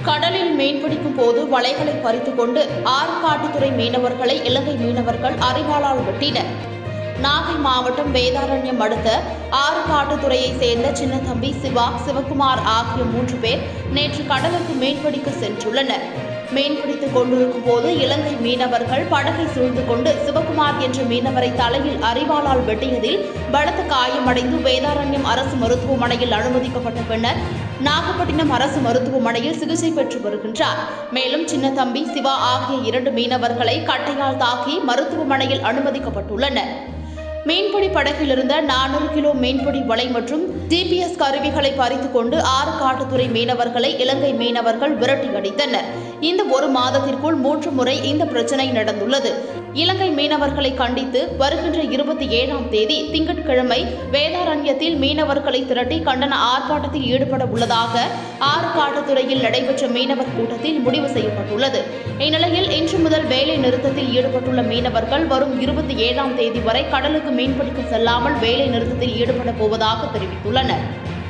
கடலில் மீன்பிடிக்கும் போது வலைகளை பறித்துக் கொண்டு ஆற்காட்டுத்துறை மீனவர்களை இலங்கை மீனவர்கள் அறிவாளால் வெட்டினர் நாகை மாவட்டம் வேதாரண்யம் அடுத்த ஆறுகாட்டுத்துறையைச் சேர்ந்த சின்னத்தம்பி சிவா சிவகுமார் ஆகிய மூன்று பேர் நேற்று கடலுக்கு மீன்பிடிக்க சென்றுள்ளனர் மீன்பிடித்துக் கொண்டிருக்கும் போது இலங்கை மீனவர்கள் படகை சூழ்ந்து கொண்டு சிவகுமார் என்ற மீனவரை தலையில் அரிவாளால் வெட்டியதில் பலத்த காயமடைந்து வேதாரண்யம் அரசு மருத்துவமனையில் அனுமதிக்கப்பட்ட பின்னர் நாகப்பட்டினம் அரசு மருத்துவமனையில் சிகிச்சை பெற்று வருகின்றார் மேலும் சின்னத்தம்பி சிவா ஆகிய இரண்டு மீனவர்களை கட்டையால் தாக்கி மருத்துவமனையில் அனுமதிக்கப்பட்டுள்ளனர் மீன்பிடி படகில் இருந்த நானூறு கிலோ மீன்பிடி வலை மற்றும் ஜிபிஎஸ் கருவிகளை பறித்துக் கொண்டு ஆறு காட்டுத்துறை மீனவர்களை இலங்கை மீனவர்கள் விரட்டி அடித்தனர் இந்த ஒரு மாதத்திற்குள் மூன்று முறை இந்த பிரச்சனை நடந்துள்ளது இலங்கை மீனவர்களை கண்டித்து வருகின்ற இருபத்தி ஏழாம் தேதி திங்கட்கிழமை வேதாரண்யத்தில் மீனவர்களை திரட்டி கண்டன ஆர்ப்பாட்டத்தில் ஈடுபட உள்ளதாக ஆறு காட்டுத்துறையில் நடைபெற்ற மீனவர் கூட்டத்தில் முடிவு செய்யப்பட்டுள்ளது இந்நிலையில் இன்று முதல் வேலை நிறுத்தத்தில் ஈடுபட்டுள்ள மீனவர்கள் வரும் இருபத்தி ஏழாம் தேதி வரை கடலுக்கு மீன்பிடிக்க செல்லாமல் வேலை நிறுத்தத்தில் ஈடுபட போவதாக தெரிவித்துள்ளனர்